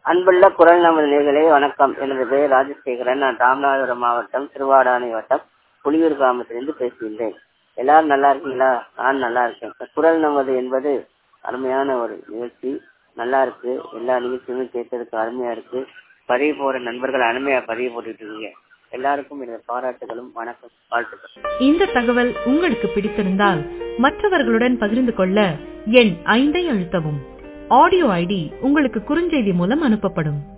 அன்புள்ள குரல் நமது நேர்களே வணக்கம் எனது பெயர் ராஜசேகரன் நான் ராமநாதபுரம் மாவட்டம் திருவாடானை வட்டம் புலியூர் கிராமத்திலிருந்து பேசுகின்றேன் எல்லாரும் நல்லா இருக்கீங்களா நான் நல்லா இருக்கேன் குரல் நமது என்பது அருமையான ஒரு நிகழ்ச்சி நல்லா இருக்கு எல்லா நிகழ்ச்சியுமே கேட்கறதுக்கு அருமையா இருக்கு பதிவு போற நண்பர்கள் அருமையா பதிவு போட்டுட்டு இருக்கீங்க எல்லாருக்கும் எனது பாராட்டுகளும் வணக்கம் வாழ்த்துக்கள் இந்த தகவல் உங்களுக்கு பிடித்திருந்தால் மற்றவர்களுடன் பகிர்ந்து கொள்ள எண் ஐந்தை அழுத்தவும் ஆடியோ ஐடி உங்களுக்கு குறுஞ்செய்தி மூலம் அனுப்பப்படும்